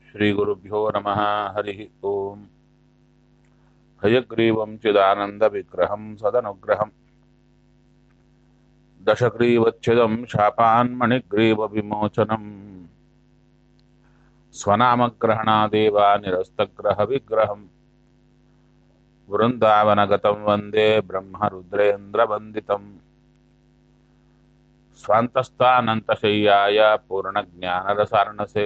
श्रीगुरुभ्यो नमः हरिः ओम् हयग्रीवं चिदानन्दविग्रहं सदनुग्रहम् दशग्रीवच्छिदं शापान्मणिग्रीवविमोचनम् स्वनामग्रहणादेव निरस्तग्रहविग्रहम् वृन्दावनगतं वन्दे ब्रह्मरुद्रेन्द्रवन्दितम् स्वान्तस्थानन्तशय्याय पूर्णज्ञानरसार्णसे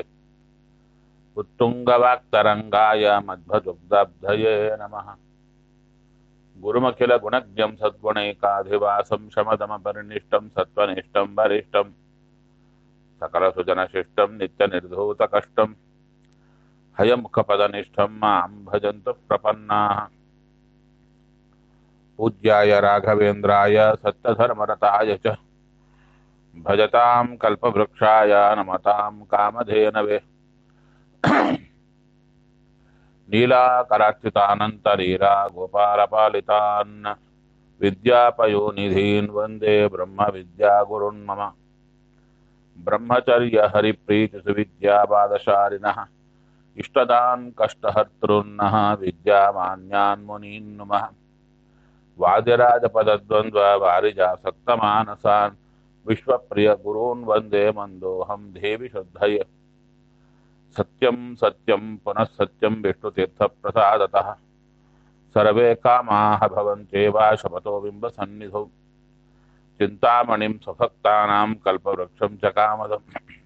उत्तुङ्गवाक्तरङ्गाय मध्वदुग्धब्धये नमः गुरुमखिलगुणज्ञं सद्गुणैकाधिवासं शमदमपरिनिष्टं सत्त्वनिष्ठं वरिष्ठं सकलसुजनशिष्टं नित्यनिर्धूतकष्टं हयमुखपदनिष्ठं मां भजन्तु प्रपन्नाः पूज्याय राघवेन्द्राय सत्यधर्मरताय च भजतां कल्पवृक्षाय नमतां कामधेनवे नीलाकरार्चितानन्तरीरा गोपालपालितान् विद्यापयोनिधीन् वन्दे ब्रह्मविद्यागुरुन् मम ब्रह्मचर्यहरिप्रीतिसुविद्यापादशालिनः इष्टदान् कष्टहर्तॄन्नः विद्यामान्यान् मुनीन् नुमः वादिराजपदद्वन्द्ववारिजासक्तमानसान् विश्वप्रियगुरून् वन्दे मन्दोऽहं देवि शुद्धये सत्यं सत्यं पुनः सत्यं विष्णुतीर्थप्रसादतः सर्वे कामाः भवन्त्येव शपथो बिम्बसन्निधौ चिन्तामणिं स्वभक्तानां कल्पवृक्षं च कामदम्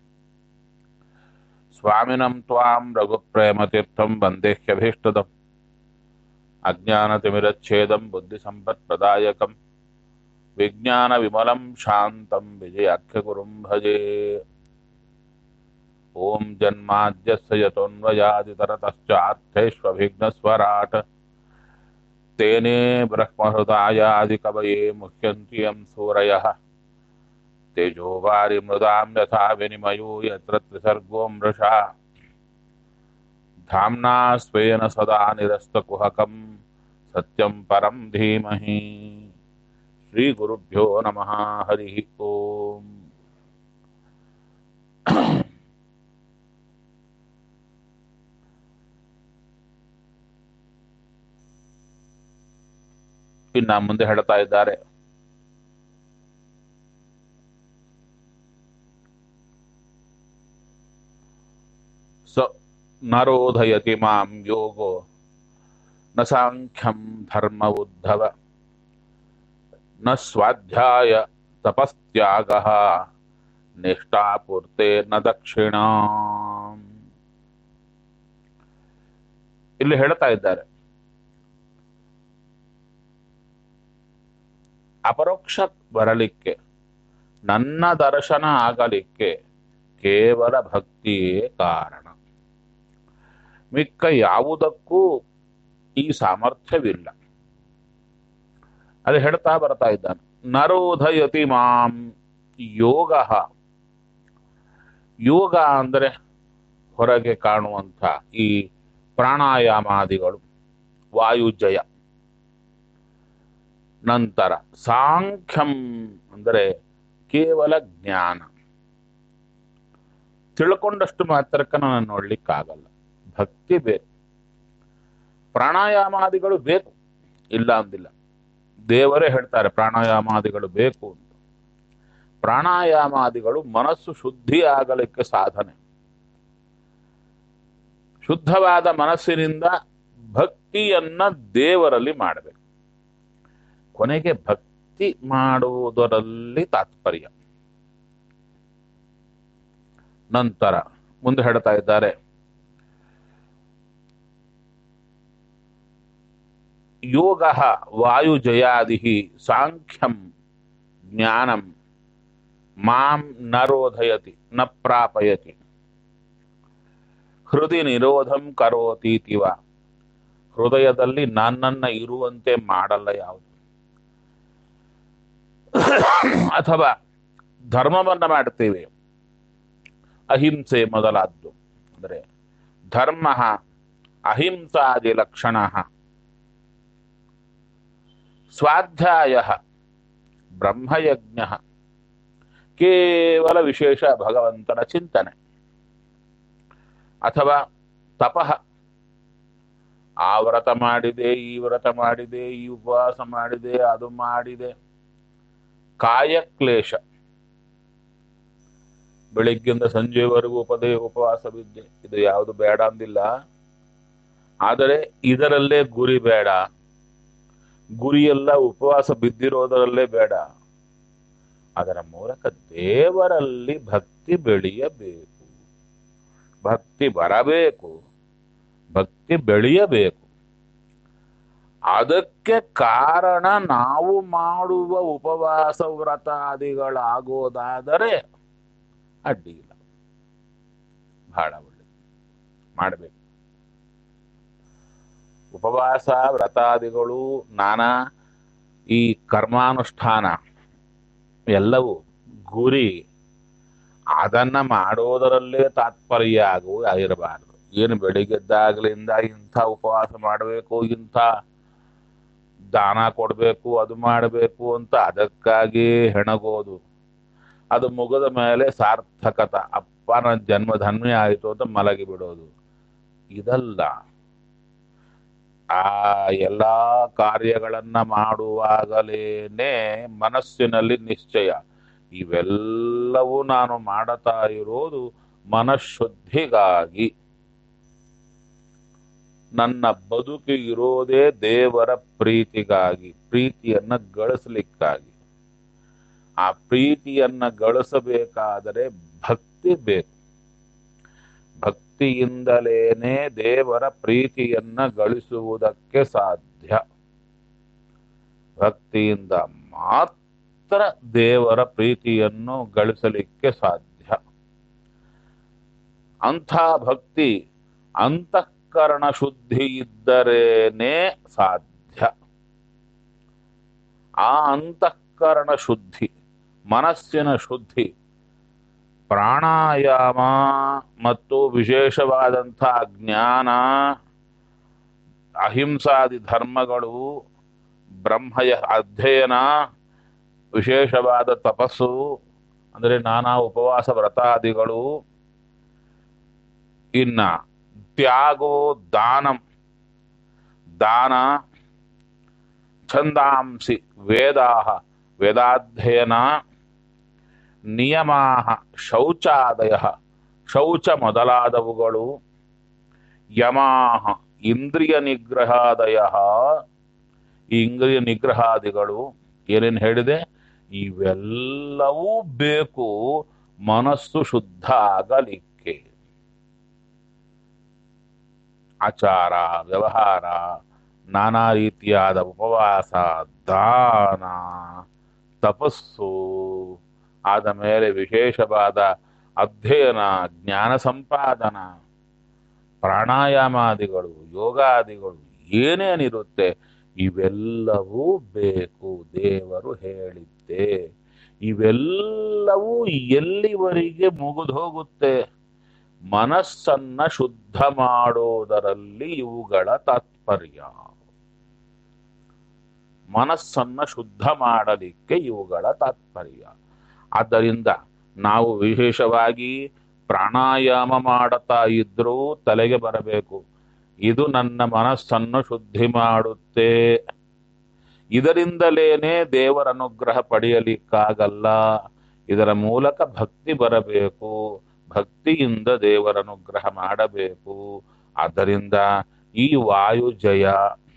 स्वामिनं त्वां रघुप्रेमतीर्थं वन्देह्यभीष्टदम् अज्ञानतिमिरच्छेदं बुद्धिसम्पत्प्रदायकं विज्ञानविमलं शान्तं विजयाख्यगुरुं भजे ॐ जन्माद्यस्य यतोऽन्वयादितरतश्चार्थेष्वभिघ्नस्वराट् तेने ब्रह्महृदायादिकवये मुह्यन्ति यं सूरयः तेजो वारिमृदां यथा विनिमयो यत्र त्रिसर्गो मृषा धाम्ना स्वेन सदा निरस्तकुहकं सत्यं परं धीमहि श्रीगुरुभ्यो नमः हरिः ओम् ಇನ್ನ ಮುಂದೆ ಹೇಳ್ತಾ ಇದ್ದಾರೆ ಸ ನರೋಧಯತಿ ಮಾಂ ಯೋಗೋ ನ ಸಾಂಖ್ಯಂ ಧರ್ಮ ಉದ್ಧವ ನ ಸ್ವಾಧ್ಯಾಯ ತಪಸ್ತ್ಯಾಗ ನಿಷ್ಠಾಪೂರ್ತೆ ನ ದಕ್ಷಿಣ ಇಲ್ಲಿ ಹೇಳ್ತಾ ಇದ್ದಾರೆ ಅಪರೋಕ್ಷ ಬರಲಿಕ್ಕೆ ನನ್ನ ದರ್ಶನ ಆಗಲಿಕ್ಕೆ ಕೇವಲ ಭಕ್ತಿಯೇ ಕಾರಣ ಮಿಕ್ಕ ಯಾವುದಕ್ಕೂ ಈ ಸಾಮರ್ಥ್ಯವಿಲ್ಲ ಅದು ಹೇಳ್ತಾ ಬರ್ತಾ ಇದ್ದಾನೆ ನರೋಧಯತಿ ಮಾಂ ಯೋಗ ಯೋಗ ಅಂದರೆ ಹೊರಗೆ ಕಾಣುವಂಥ ಈ ಪ್ರಾಣಾಯಾಮಾದಿಗಳು ವಾಯುಜಯ ನಂತರ ಸಾಂಖ್ಯಂ ಅಂದರೆ ಕೇವಲ ಜ್ಞಾನ ತಿಳ್ಕೊಂಡಷ್ಟು ಮಾತ್ರಕ್ಕೆ ನಾನು ನೋಡ್ಲಿಕ್ಕಾಗಲ್ಲ ಭಕ್ತಿ ಬೇಕು ಪ್ರಾಣಾಯಾಮಾದಿಗಳು ಬೇಕು ಇಲ್ಲ ಅಂದಿಲ್ಲ ದೇವರೇ ಹೇಳ್ತಾರೆ ಪ್ರಾಣಾಯಾಮಾದಿಗಳು ಬೇಕು ಅಂತ ಪ್ರಾಣಾಯಾಮಾದಿಗಳು ಮನಸ್ಸು ಶುದ್ಧಿ ಆಗಲಿಕ್ಕೆ ಸಾಧನೆ ಶುದ್ಧವಾದ ಮನಸ್ಸಿನಿಂದ ಭಕ್ತಿಯನ್ನ ದೇವರಲ್ಲಿ ಮಾಡಬೇಕು ಕೊನೆಗೆ ಭಕ್ತಿ ಮಾಡುವುದರಲ್ಲಿ ತಾತ್ಪರ್ಯ ನಂತರ ಮುಂದೆ ಹೇಳ್ತಾ ಇದ್ದಾರೆ ಯೋಗ ವಾಯುಜಯಾದಿ ಸಾಂಖ್ಯಂ ಜ್ಞಾನಂ ಮಾಂ ನರೋಧಯತಿ ನ ಪ್ರಾಪಯತಿ ಹೃದಯ ನಿರೋಧಂ ಕರೋತೀತಿವ ಹೃದಯದಲ್ಲಿ ನನ್ನನ್ನ ಇರುವಂತೆ ಮಾಡಲ್ಲ ಯಾವುದು ಅಥವಾ ಧರ್ಮವನ್ನ ಮಾಡ್ತೇವೆ ಅಹಿಂಸೆ ಮೊದಲಾದ್ದು ಅಂದರೆ ಧರ್ಮ ಅಹಿಂಸಾದಿ ಲಕ್ಷಣ ಸ್ವಾಧ್ಯಾಯ ಬ್ರಹ್ಮಯಜ್ಞ ಕೇವಲ ವಿಶೇಷ ಭಗವಂತನ ಚಿಂತನೆ ಅಥವಾ ತಪಃ ಆ ವ್ರತ ಮಾಡಿದೆ ಈ ವ್ರತ ಮಾಡಿದೆ ಈ ಉಪವಾಸ ಮಾಡಿದೆ ಅದು ಮಾಡಿದೆ ಕಾಯಕ್ಲೇಶ ಬೆಳಿಗ್ಗಿಂದ ಸಂಜೆವರೆಗೂ ಪದೇ ಉಪವಾಸ ಬಿದ್ದೆ ಇದು ಯಾವುದು ಬೇಡ ಅಂದಿಲ್ಲ ಆದರೆ ಇದರಲ್ಲೇ ಗುರಿ ಬೇಡ ಗುರಿಯೆಲ್ಲ ಉಪವಾಸ ಬಿದ್ದಿರೋದರಲ್ಲೇ ಬೇಡ ಅದರ ಮೂಲಕ ದೇವರಲ್ಲಿ ಭಕ್ತಿ ಬೆಳೆಯಬೇಕು ಭಕ್ತಿ ಬರಬೇಕು ಭಕ್ತಿ ಬೆಳೆಯಬೇಕು ಅದಕ್ಕೆ ಕಾರಣ ನಾವು ಮಾಡುವ ಉಪವಾಸ ವ್ರತಾದಿಗಳಾಗೋದಾದರೆ ಅಡ್ಡಿ ಇಲ್ಲ ಬಹಳ ಒಳ್ಳೆಯದು ಮಾಡಬೇಕು ಉಪವಾಸ ವ್ರತಾದಿಗಳು ನಾನಾ ಈ ಕರ್ಮಾನುಷ್ಠಾನ ಎಲ್ಲವೂ ಗುರಿ ಅದನ್ನ ಮಾಡೋದರಲ್ಲೇ ತಾತ್ಪರ್ಯ ಆಗುವ ಇರಬಾರದು ಏನು ಬೆಳಿಗ್ಗೆದ್ದಾಗಲಿಂದ ಇಂಥ ಉಪವಾಸ ಮಾಡಬೇಕು ಇಂಥ ದಾನ ಕೊಡಬೇಕು ಅದು ಮಾಡಬೇಕು ಅಂತ ಅದಕ್ಕಾಗಿ ಹೆಣಗೋದು ಅದು ಮುಗಿದ ಮೇಲೆ ಸಾರ್ಥಕತ ಅಪ್ಪ ನನ್ನ ಜನ್ಮ ಧನ್ಯ ಆಯಿತು ಅಂತ ಮಲಗಿ ಬಿಡೋದು ಇದಲ್ಲ ಆ ಎಲ್ಲಾ ಕಾರ್ಯಗಳನ್ನ ಮಾಡುವಾಗಲೇನೆ ಮನಸ್ಸಿನಲ್ಲಿ ನಿಶ್ಚಯ ಇವೆಲ್ಲವೂ ನಾನು ಮಾಡತಾ ಇರೋದು ಮನಃಶುದ್ಧಿಗಾಗಿ ನನ್ನ ಬದುಕು ಇರೋದೇ ದೇವರ ಪ್ರೀತಿಗಾಗಿ ಪ್ರೀತಿಯನ್ನ ಗಳಿಸ್ಲಿಕ್ಕಾಗಿ ಆ ಪ್ರೀತಿಯನ್ನ ಗಳಿಸಬೇಕಾದರೆ ಭಕ್ತಿ ಬೇಕು ಭಕ್ತಿಯಿಂದಲೇನೆ ದೇವರ ಪ್ರೀತಿಯನ್ನ ಗಳಿಸುವುದಕ್ಕೆ ಸಾಧ್ಯ ಭಕ್ತಿಯಿಂದ ಮಾತ್ರ ದೇವರ ಪ್ರೀತಿಯನ್ನು ಗಳಿಸಲಿಕ್ಕೆ ಸಾಧ್ಯ ಅಂಥ ಭಕ್ತಿ ಅಂತಃಕರಣ ಶುದ್ಧಿ ಇದ್ದರೇನೆ ಸಾಧ್ಯ ಆ ಅಂತಃಕರಣ ಶುದ್ಧಿ ಮನಸ್ಸಿನ ಶುದ್ಧಿ ಪ್ರಾಣಾಯಾಮ ಮತ್ತು ವಿಶೇಷವಾದಂಥ ಜ್ಞಾನ ಅಹಿಂಸಾದಿ ಧರ್ಮಗಳು ಬ್ರಹ್ಮಯ ಅಧ್ಯಯನ ವಿಶೇಷವಾದ ತಪಸ್ಸು ಅಂದರೆ ನಾನಾ ಉಪವಾಸ ವ್ರತಾದಿಗಳು ಇನ್ನ ತ್ಯಾಗೋ ದಾನಂ ದಾನ ಛಂದಾಂಸಿ ವೇದಾಹ ವೇದಾಧ್ಯಯನ ನಿಯಮಾ ಶೌಚಾದಯ ಶೌಚ ಮೊದಲಾದವುಗಳು ಯಮಾಹ ಇಂದ್ರಿಯ ನಿಗ್ರಹಾದಯ ಈ ಇಂದ್ರಿಯ ನಿಗ್ರಹಾದಿಗಳು ಏನೇನು ಹೇಳಿದೆ ಇವೆಲ್ಲವೂ ಬೇಕು ಮನಸ್ಸು ಶುದ್ಧ ಆಗಲಿಕ್ಕೆ ಆಚಾರ ವ್ಯವಹಾರ ನಾನಾ ರೀತಿಯಾದ ಉಪವಾಸ ದಾನ ತಪಸ್ಸು ಆದ ಮೇಲೆ ವಿಶೇಷವಾದ ಅಧ್ಯಯನ ಜ್ಞಾನ ಸಂಪಾದನ ಪ್ರಾಣಾಯಾಮಾದಿಗಳು ಯೋಗಾದಿಗಳು ಏನೇನಿರುತ್ತೆ ಇವೆಲ್ಲವೂ ಬೇಕು ದೇವರು ಹೇಳಿದ್ದೆ ಇವೆಲ್ಲವೂ ಎಲ್ಲಿವರೆಗೆ ಮುಗಿದು ಹೋಗುತ್ತೆ ಮನಸ್ಸನ್ನ ಶುದ್ಧ ಮಾಡೋದರಲ್ಲಿ ಇವುಗಳ ತಾತ್ಪರ್ಯ ಮನಸ್ಸನ್ನ ಶುದ್ಧ ಮಾಡಲಿಕ್ಕೆ ಇವುಗಳ ತಾತ್ಪರ್ಯ ಆದ್ದರಿಂದ ನಾವು ವಿಶೇಷವಾಗಿ ಪ್ರಾಣಾಯಾಮ ಮಾಡುತ್ತಾ ಇದ್ರೂ ತಲೆಗೆ ಬರಬೇಕು ಇದು ನನ್ನ ಮನಸ್ಸನ್ನು ಶುದ್ಧಿ ಮಾಡುತ್ತೆ ಇದರಿಂದಲೇನೆ ದೇವರ ಅನುಗ್ರಹ ಪಡೆಯಲಿಕ್ಕಾಗಲ್ಲ ಇದರ ಮೂಲಕ ಭಕ್ತಿ ಬರಬೇಕು ಭಕ್ತಿಯಿಂದ ದೇವರ ಅನುಗ್ರಹ ಮಾಡಬೇಕು ಆದ್ದರಿಂದ ಈ ವಾಯು ಜಯ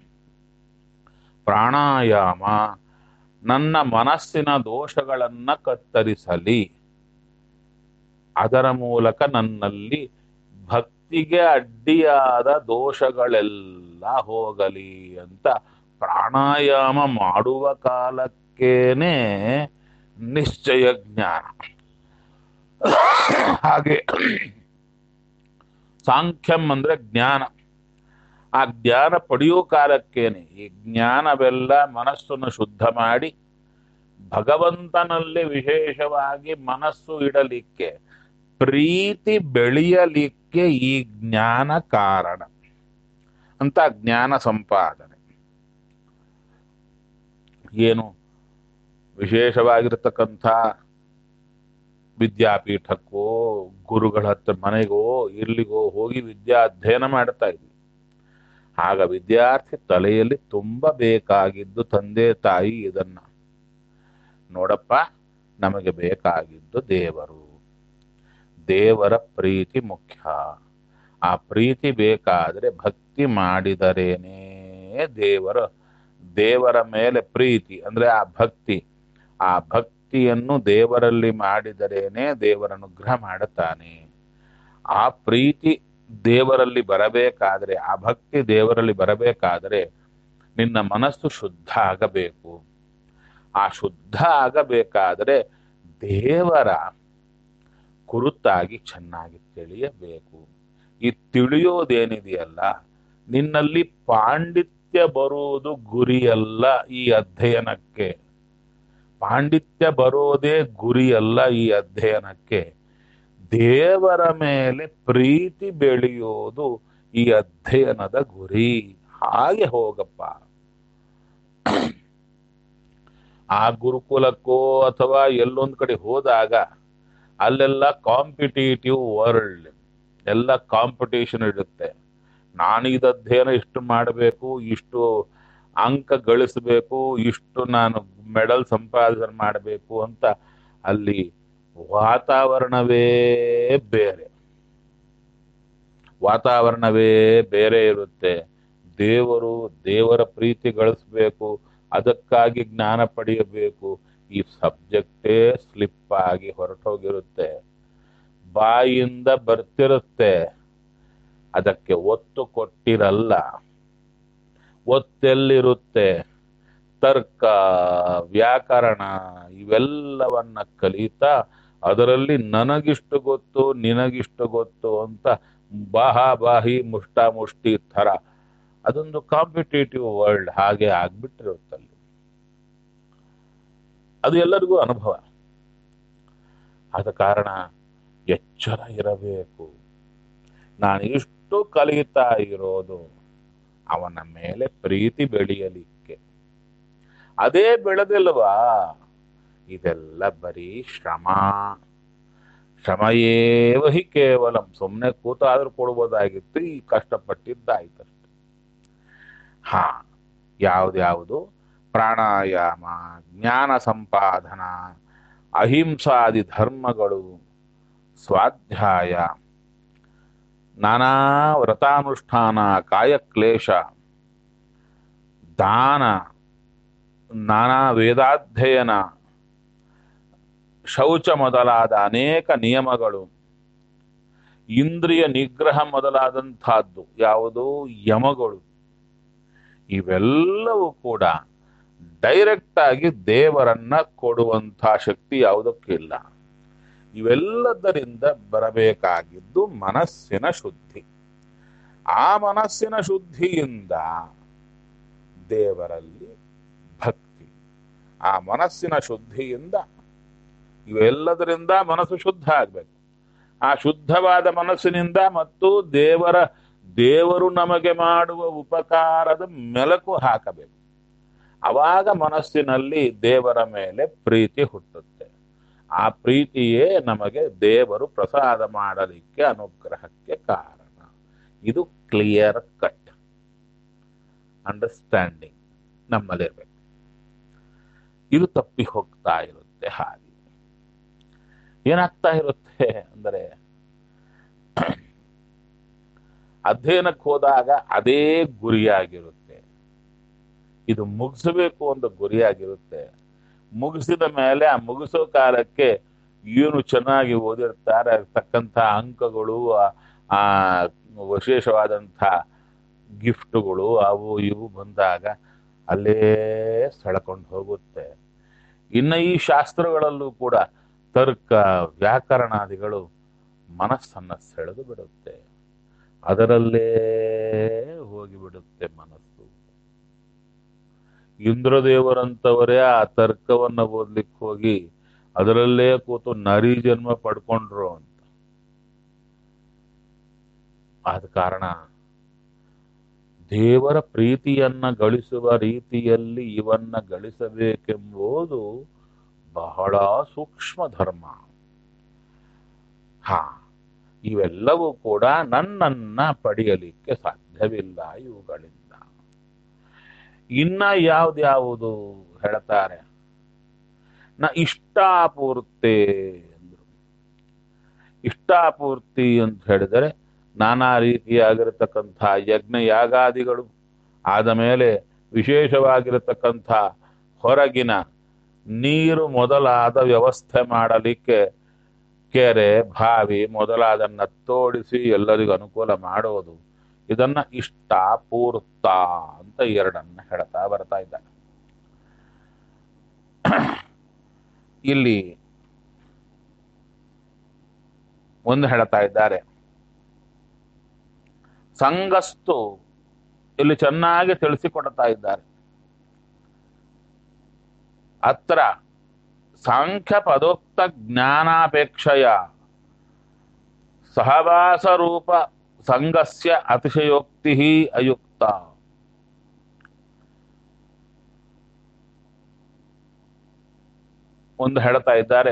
ಪ್ರಾಣಾಯಾಮ ನನ್ನ ಮನಸ್ಸಿನ ದೋಷಗಳನ್ನ ಕತ್ತರಿಸಲಿ ಅದರ ಮೂಲಕ ನನ್ನಲ್ಲಿ ಭಕ್ತಿಗೆ ಅಡ್ಡಿಯಾದ ದೋಷಗಳೆಲ್ಲ ಹೋಗಲಿ ಅಂತ ಪ್ರಾಣಾಯಾಮ ಮಾಡುವ ಕಾಲಕ್ಕೇನೆ ನಿಶ್ಚಯ ಜ್ಞಾನ ಹಾಗೆ ಸಾಂಖ್ಯಂ ಅಂದ್ರೆ ಜ್ಞಾನ ಆ ಜ್ಞಾನ ಪಡೆಯೋ ಕಾಲಕ್ಕೇನೆ ಈ ಜ್ಞಾನವೆಲ್ಲ ಮನಸ್ಸನ್ನು ಶುದ್ಧ ಮಾಡಿ ಭಗವಂತನಲ್ಲಿ ವಿಶೇಷವಾಗಿ ಮನಸ್ಸು ಇಡಲಿಕ್ಕೆ ಪ್ರೀತಿ ಬೆಳೆಯಲಿಕ್ಕೆ ಈ ಜ್ಞಾನ ಕಾರಣ ಅಂತ ಜ್ಞಾನ ಸಂಪಾದನೆ ಏನು ವಿಶೇಷವಾಗಿರತಕ್ಕಂಥ ವಿದ್ಯಾಪೀಠಕ್ಕೋ ಗುರುಗಳ ಹತ್ರ ಮನೆಗೋ ಇರ್ಲಿಗೋ ಹೋಗಿ ವಿದ್ಯಾ ಅಧ್ಯಯನ ಮಾಡ್ತಾ ಇದ್ವಿ ಆಗ ವಿದ್ಯಾರ್ಥಿ ತಲೆಯಲ್ಲಿ ತುಂಬ ಬೇಕಾಗಿದ್ದು ತಂದೆ ತಾಯಿ ಇದನ್ನ ನೋಡಪ್ಪ ನಮಗೆ ಬೇಕಾಗಿದ್ದು ದೇವರು ದೇವರ ಪ್ರೀತಿ ಮುಖ್ಯ ಆ ಪ್ರೀತಿ ಬೇಕಾದ್ರೆ ಭಕ್ತಿ ಮಾಡಿದರೇನೇ ದೇವರ ದೇವರ ಮೇಲೆ ಪ್ರೀತಿ ಅಂದ್ರೆ ಆ ಭಕ್ತಿ ಆ ಭಕ್ತಿಯನ್ನು ದೇವರಲ್ಲಿ ಮಾಡಿದರೇನೆ ದೇವರ ಅನುಗ್ರಹ ಮಾಡುತ್ತಾನೆ ಆ ಪ್ರೀತಿ ದೇವರಲ್ಲಿ ಬರಬೇಕಾದ್ರೆ ಆ ಭಕ್ತಿ ದೇವರಲ್ಲಿ ಬರಬೇಕಾದ್ರೆ ನಿನ್ನ ಮನಸ್ಸು ಶುದ್ಧ ಆಗಬೇಕು ಆ ಶುದ್ಧ ಆಗಬೇಕಾದ್ರೆ ದೇವರ ಕುರಿತಾಗಿ ಚೆನ್ನಾಗಿ ತಿಳಿಯಬೇಕು ಈ ತಿಳಿಯೋದೇನಿದೆಯಲ್ಲ ನಿನ್ನಲ್ಲಿ ಪಾಂಡಿತ್ಯ ಬರುವುದು ಗುರಿಯಲ್ಲ ಈ ಅಧ್ಯಯನಕ್ಕೆ ಪಾಂಡಿತ್ಯ ಬರೋದೇ ಗುರಿಯಲ್ಲ ಈ ಅಧ್ಯಯನಕ್ಕೆ ದೇವರ ಮೇಲೆ ಪ್ರೀತಿ ಬೆಳೆಯೋದು ಈ ಅಧ್ಯಯನದ ಗುರಿ ಹಾಗೆ ಹೋಗಪ್ಪ ಆ ಗುರುಕುಲಕ್ಕೋ ಅಥವಾ ಎಲ್ಲೊಂದ್ ಕಡೆ ಹೋದಾಗ ಅಲ್ಲೆಲ್ಲ ಕಾಂಪಿಟೇಟಿವ್ ವರ್ಲ್ಡ್ ಎಲ್ಲ ಕಾಂಪಿಟೇಷನ್ ಇರುತ್ತೆ ನಾನು ಇದು ಅಧ್ಯಯನ ಇಷ್ಟು ಮಾಡಬೇಕು ಇಷ್ಟು ಅಂಕ ಗಳಿಸಬೇಕು ಇಷ್ಟು ನಾನು ಮೆಡಲ್ ಸಂಪಾದನೆ ಮಾಡಬೇಕು ಅಂತ ಅಲ್ಲಿ ವಾತಾವರಣವೇ ಬೇರೆ ವಾತಾವರಣವೇ ಬೇರೆ ಇರುತ್ತೆ ದೇವರು ದೇವರ ಪ್ರೀತಿ ಗಳಿಸ್ಬೇಕು ಅದಕ್ಕಾಗಿ ಜ್ಞಾನ ಪಡೆಯಬೇಕು ಈ ಸಬ್ಜೆಕ್ಟೇ ಸ್ಲಿಪ್ ಆಗಿ ಹೊರಟೋಗಿರುತ್ತೆ ಬಾಯಿಂದ ಬರ್ತಿರುತ್ತೆ ಅದಕ್ಕೆ ಒತ್ತು ಕೊಟ್ಟಿರಲ್ಲ ಒತ್ತೆಲ್ಲಿರುತ್ತೆ ತರ್ಕ ವ್ಯಾಕರಣ ಇವೆಲ್ಲವನ್ನ ಕಲಿತಾ ಅದರಲ್ಲಿ ನನಗಿಷ್ಟು ಗೊತ್ತು ನಿನಗಿಷ್ಟು ಗೊತ್ತು ಅಂತ ಬಾಹಾಬಾಹಿ ಮುಷ್ಟಾಮುಷ್ಟಿ ಥರ ಅದೊಂದು ಕಾಂಪಿಟೇಟಿವ್ ವರ್ಲ್ಡ್ ಹಾಗೆ ಆಗ್ಬಿಟ್ಟಿರುತ್ತಲ್ಲಿ ಅದು ಎಲ್ಲರಿಗೂ ಅನುಭವ ಆದ ಕಾರಣ ಎಚ್ಚರ ಇರಬೇಕು ನಾನು ಇಷ್ಟು ಕಲಿತಾ ಇರೋದು ಅವನ ಮೇಲೆ ಪ್ರೀತಿ ಬೆಳೆಯಲಿಕ್ಕೆ ಅದೇ ಬೆಳೆದಿಲ್ವಾ ಇದೆಲ್ಲ ಬರೀ ಶ್ರಮ ಶ್ರಮಯೇವ ಹಿ ಕೇವಲಂ ಸುಮ್ಮನೆ ಕೂತಾದ್ರೂ ಕೊಡ್ಬೋದಾಗಿತ್ತು ಈ ಕಷ್ಟಪಟ್ಟಿದ್ದಾಯ್ತಷ್ಟೆ ಹಾ ಯಾವ್ದ್ಯಾವುದು ಪ್ರಾಣಾಯಾಮ ಜ್ಞಾನ ಸಂಪಾದನ ಅಹಿಂಸಾದಿ ಧರ್ಮಗಳು ಸ್ವಾಧ್ಯಾಯ ನಾನಾ ವ್ರತಾನುಷ್ಠಾನ ಕಾಯಕ್ಲೇಶ ದಾನ ನಾನಾ ವೇದಾಧ್ಯಯನ ಶೌಚ ಮೊದಲಾದ ಅನೇಕ ನಿಯಮಗಳು ಇಂದ್ರಿಯ ನಿಗ್ರಹ ಮೊದಲಾದಂತಹದ್ದು ಯಾವುದು ಯಮಗಳು ಇವೆಲ್ಲವೂ ಕೂಡ ಡೈರೆಕ್ಟ್ ಆಗಿ ದೇವರನ್ನ ಕೊಡುವಂಥ ಶಕ್ತಿ ಯಾವುದಕ್ಕಿಲ್ಲ ಇವೆಲ್ಲದರಿಂದ ಬರಬೇಕಾಗಿದ್ದು ಮನಸ್ಸಿನ ಶುದ್ಧಿ ಆ ಮನಸ್ಸಿನ ಶುದ್ಧಿಯಿಂದ ದೇವರಲ್ಲಿ ಭಕ್ತಿ ಆ ಮನಸ್ಸಿನ ಶುದ್ಧಿಯಿಂದ ಇವೆಲ್ಲದರಿಂದ ಮನಸ್ಸು ಶುದ್ಧ ಆಗ್ಬೇಕು ಆ ಶುದ್ಧವಾದ ಮನಸ್ಸಿನಿಂದ ಮತ್ತು ದೇವರ ದೇವರು ನಮಗೆ ಮಾಡುವ ಉಪಕಾರದ ಮೆಲಕು ಹಾಕಬೇಕು ಅವಾಗ ಮನಸ್ಸಿನಲ್ಲಿ ದೇವರ ಮೇಲೆ ಪ್ರೀತಿ ಹುಟ್ಟುತ್ತೆ ಆ ಪ್ರೀತಿಯೇ ನಮಗೆ ದೇವರು ಪ್ರಸಾದ ಮಾಡಲಿಕ್ಕೆ ಅನುಗ್ರಹಕ್ಕೆ ಕಾರಣ ಇದು ಕ್ಲಿಯರ್ ಕಟ್ ಅಂಡರ್ಸ್ಟ್ಯಾಂಡಿಂಗ್ ನಮ್ಮಲ್ಲಿರ್ಬೇಕು ಇದು ತಪ್ಪಿ ಹೋಗ್ತಾ ಇರುತ್ತೆ ಹಾಗೆ ಏನಾಗ್ತಾ ಇರುತ್ತೆ ಅಂದರೆ ಅಧ್ಯಯನಕ್ಕೆ ಹೋದಾಗ ಅದೇ ಗುರಿಯಾಗಿರುತ್ತೆ ಇದು ಮುಗಿಸಬೇಕು ಒಂದು ಗುರಿಯಾಗಿರುತ್ತೆ ಮುಗಿಸಿದ ಮೇಲೆ ಆ ಮುಗಿಸೋ ಕಾಲಕ್ಕೆ ಏನು ಚೆನ್ನಾಗಿ ಓದಿರ್ತಾರೆ ತಕ್ಕಂಥ ಅಂಕಗಳು ಆ- ಆ ವಿಶೇಷವಾದಂಥ ಗಿಫ್ಟ್ಗಳು ಅವು ಇವು ಬಂದಾಗ ಅಲ್ಲೇ ಸೆಳ್ಕೊಂಡು ಹೋಗುತ್ತೆ ಇನ್ನು ಈ ಶಾಸ್ತ್ರಗಳಲ್ಲೂ ಕೂಡ ತರ್ಕ ವ್ಯಾಕರಣಾದಿಗಳು ಮನಸ್ಸನ್ನ ಸೆಳೆದು ಬಿಡುತ್ತೆ ಅದರಲ್ಲೇ ಹೋಗಿಬಿಡುತ್ತೆ ಮನಸ್ಸು ಇಂದ್ರದೇವರಂತವರೇ ಆ ತರ್ಕವನ್ನ ಓದ್ಲಿಕ್ಕೆ ಹೋಗಿ ಅದರಲ್ಲೇ ಕೂತು ನರಿ ಜನ್ಮ ಪಡ್ಕೊಂಡ್ರು ಅಂತ ಆದ ಕಾರಣ ದೇವರ ಪ್ರೀತಿಯನ್ನ ಗಳಿಸುವ ರೀತಿಯಲ್ಲಿ ಇವನ್ನ ಗಳಿಸಬೇಕೆಂಬುದು ಬಹಳ ಸೂಕ್ಷ್ಮ ಧರ್ಮ ಹಾ ಇವೆಲ್ಲವೂ ಕೂಡ ನನ್ನನ್ನ ಪಡೆಯಲಿಕ್ಕೆ ಸಾಧ್ಯವಿಲ್ಲ ಇವುಗಳಿಂದ ಇನ್ನ ಯಾವ್ದ್ಯಾವುದು ಹೇಳ್ತಾರೆ ನ ಇಷ್ಟಾಪೂರ್ತೆ ಅಂದ್ರು ಇಷ್ಟಾಪೂರ್ತಿ ಅಂತ ಹೇಳಿದರೆ ನಾನಾ ರೀತಿಯಾಗಿರತಕ್ಕಂಥ ಯಜ್ಞ ಯಾಗಾದಿಗಳು ಆದ ಮೇಲೆ ವಿಶೇಷವಾಗಿರತಕ್ಕಂಥ ಹೊರಗಿನ ನೀರು ಮೊದಲಾದ ವ್ಯವಸ್ಥೆ ಮಾಡಲಿಕ್ಕೆ ಕೆರೆ ಬಾವಿ ಮೊದಲಾದನ್ನ ತೋಡಿಸಿ ಎಲ್ಲರಿಗೂ ಅನುಕೂಲ ಮಾಡೋದು ಇದನ್ನ ಇಷ್ಟ ಪೂರ್ತ ಅಂತ ಎರಡನ್ನ ಹೇಳ್ತಾ ಬರ್ತಾ ಇದ್ದಾನೆ ಇಲ್ಲಿ ಒಂದು ಹೇಳ್ತಾ ಇದ್ದಾರೆ ಸಂಗಸ್ತು ಇಲ್ಲಿ ಚೆನ್ನಾಗಿ ತಿಳಿಸಿಕೊಡ್ತಾ ಇದ್ದಾರೆ ಅತ್ರ ಸಾಂಖ್ಯ ಪದೋಕ್ತ ಜ್ಞಾನಾಪೇಕ್ಷೆಯ ಸಹವಾಸ ರೂಪ ಸಂಘಸ್ಯ ಅತಿಶಯೋಕ್ತಿ ಅಯುಕ್ತ ಒಂದು ಹೇಳ್ತಾ ಇದ್ದಾರೆ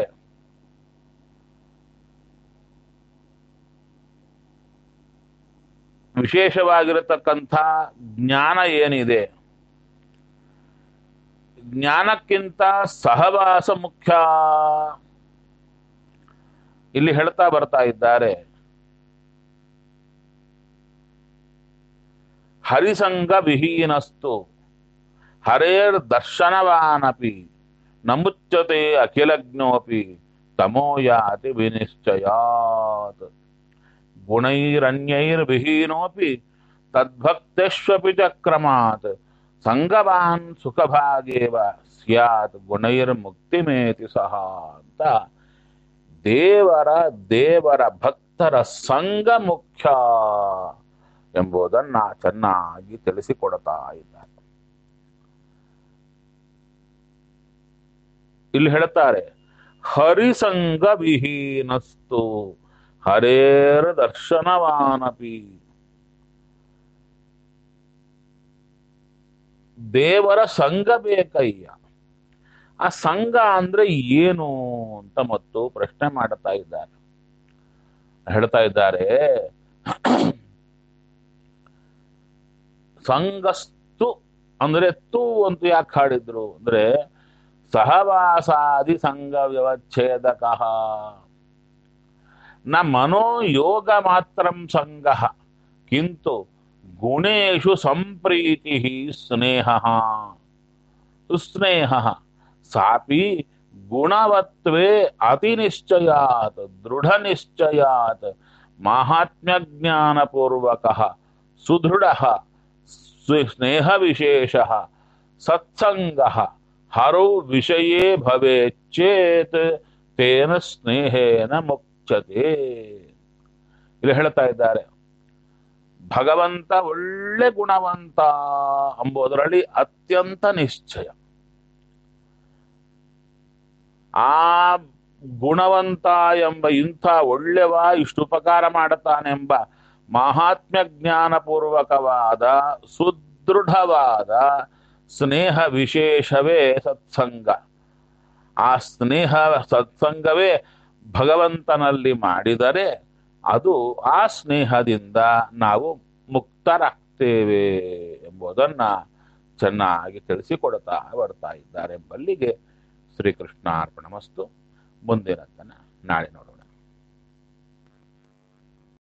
ವಿಶೇಷವಾಗಿರತಕ್ಕಂಥ ಜ್ಞಾನ ಏನಿದೆ ಜ್ಞಾನಕ್ಕಿಂತ ಸಹವಾಸ ಮುಖ್ಯ ಇಲ್ಲಿ ಹೇಳ್ತಾ ಬರ್ತಾ ಇದ್ದಾರೆ ಹರಿಸಂಗ ವಿಹೀನಸ್ತು ಹರೇರ್ ದರ್ಶನವಾನಪಿ ನಮುಚ್ಯತೆ ಅಖಿಲಜ್ಞೋಪಿ ತಮೋಯಾತಿ ವಿನಿಶ್ಚಯಾತ್ ಗುಣೈರನ್ಯೈರ್ವಿಹೀನೋಪಿ ತದ್ಭಕ್ತೇಷ್ವಪಿ ಚ ಕ್ರಮಾತ್ ಸಂಗವಾನ್ ಸುಖಭಾಗೇವ ಸ್ಯಾತ್ ಗುಣೈರ್ಮುಕ್ತಿಮೇತಿ ಸಹ ಅಂತ ದೇವರ ದೇವರ ಭಕ್ತರ ಸಂಘ ಮುಖ್ಯ ಎಂಬುದನ್ನ ಚೆನ್ನಾಗಿ ತಿಳಿಸಿಕೊಡ್ತಾ ಇದ್ದಾರೆ ಇಲ್ಲಿ ಹೇಳ್ತಾರೆ ಹರಿಸಂಗ ವಿಹೀನಸ್ತು ಹರೇರ ದರ್ಶನವಾನಪಿ ದೇವರ ಸಂಘ ಬೇಕಯ್ಯ ಆ ಸಂಘ ಅಂದ್ರೆ ಏನು ಅಂತ ಮತ್ತು ಪ್ರಶ್ನೆ ಮಾಡ್ತಾ ಇದ್ದಾರೆ ಹೇಳ್ತಾ ಇದ್ದಾರೆ ಸಂಗಸ್ತು ಅಂದ್ರೆ ತು ಅಂತ ಯಾಕೆ ಹಾಡಿದ್ರು ಅಂದ್ರೆ ಸಹವಾಸಾದಿ ಸಂಘ ವ್ಯವಚ್ಛೇದಕಃ ನ ಮನೋಯೋಗ ಮಾತ್ರಂ ಸಂಘ ಕಿಂತು ಗುಣೇಶು ಸಂಪ್ರೀತಿ ಸ್ನೇಹ ಸುಸ್ನೇಹ ಸಾಪಿ ಗುಣವತ್ವೇ ಅತಿನಿಶ್ಚಯಾತ್ ದೃಢ ನಿಶ್ಚಯಾತ್ ಮಾಹಾತ್ಮ್ಯ ಜ್ಞಾನಪೂರ್ವಕ ಸುದೃಢ ಸ್ನೇಹ ವಿಶೇಷ ಸತ್ಸಂಗ ಹರೌ ವಿಷಯೇ ಭವೇಚ್ಚೇತ್ ತೇನ ಸ್ನೇಹೇನ ಮುಕ್ಚತೆ ಇಲ್ಲಿ ಹೇಳ್ತಾ ಇದ್ದಾರೆ ಭಗವಂತ ಒಳ್ಳೆ ಗುಣವಂತ ಎಂಬುದರಲ್ಲಿ ಅತ್ಯಂತ ನಿಶ್ಚಯ ಆ ಗುಣವಂತ ಎಂಬ ಇಂಥ ಒಳ್ಳೆವ ಇಷ್ಟು ಉಪಕಾರ ಮಾಡುತ್ತಾನೆಂಬ ಮಹಾತ್ಮ್ಯ ಜ್ಞಾನಪೂರ್ವಕವಾದ ಸುದೃಢವಾದ ಸ್ನೇಹ ವಿಶೇಷವೇ ಸತ್ಸಂಗ ಆ ಸ್ನೇಹ ಸತ್ಸಂಗವೇ ಭಗವಂತನಲ್ಲಿ ಮಾಡಿದರೆ ಅದು ಆ ಸ್ನೇಹದಿಂದ ನಾವು ಮುಕ್ತರಾಗ್ತೇವೆ ಎಂಬುದನ್ನ ಚೆನ್ನಾಗಿ ತಿಳಿಸಿಕೊಡ್ತಾ ಬರ್ತಾ ಇದ್ದಾರೆ ಎಂಬಲ್ಲಿಗೆ ಶ್ರೀಕೃಷ್ಣಾರ್ಪಣಮಸ್ತು ಮುಂದಿನದನ್ನ ನಾಳೆ ನೋಡೋಣ